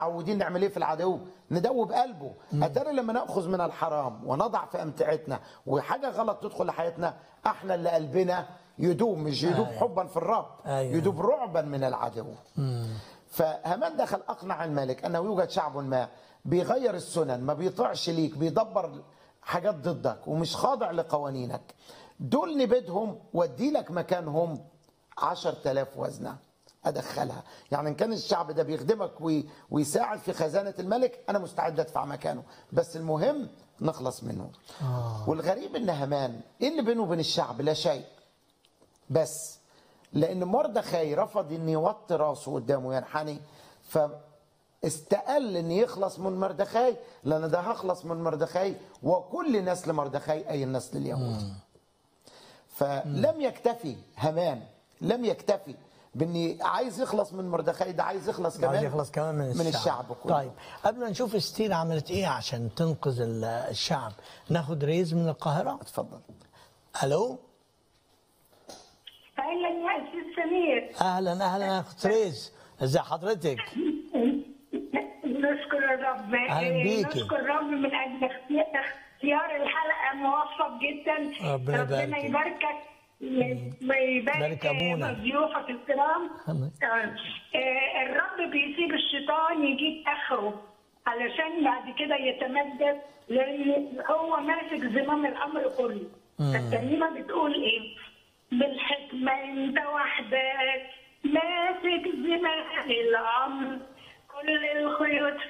عودين نعمل ايه في العدو ندوب قلبه اتاري لما ناخذ من الحرام ونضع في امتعتنا وحاجه غلط تدخل لحياتنا احنا اللي قلبنا يدوب مش يدوب أيوة. حبا في الرب أيوة. يدوب رعبا من العدو فهامان دخل اقنع الملك انه يوجد شعب ما بيغير السنن ما بيطيعش ليك بيدبر حاجات ضدك ومش خاضع لقوانينك دول نبيدهم وادي لك مكانهم عشر تلاف وزنه ادخلها يعني ان كان الشعب ده بيخدمك وي- ويساعد في خزانه الملك انا مستعد ادفع مكانه بس المهم نخلص منه آه. والغريب ان هامان ايه اللي بينه وبين الشعب لا شيء بس لان مردخاي رفض ان يوطي راسه قدامه ينحني فاستقل ان يخلص من مردخاي لان ده هخلص من مردخاي وكل نسل مردخاي اي النسل اليهودي فلم يكتفي هامان لم يكتفي باني عايز يخلص من مردخاي ده عايز يخلص كمان عايز يخلص كمان من الشعب, من الشعب كله طيب قبل ما نشوف استير عملت ايه عشان تنقذ ال- الشعب ناخد ريز من القاهره اتفضل الو اهلا يا استاذ سمير اهلا اهلا يا اخت ريز ازي حضرتك نشكر الرب أهلا بيكي. نشكر الرب من اجل اختيار اختيار الحلقه موفق جدا ربنا ربنا يباركك. يباركك ويبارك يبارك أبونا. ضيوفك الكرام آمين. آه، آه، الرب بيسيب الشيطان يجيب اخره علشان بعد كده يتمدد لان هو ماسك زمام الامر كله الترنيمه بتقول ايه بالحكمه انت وحدك ماسك زمام الامر كل الخيوط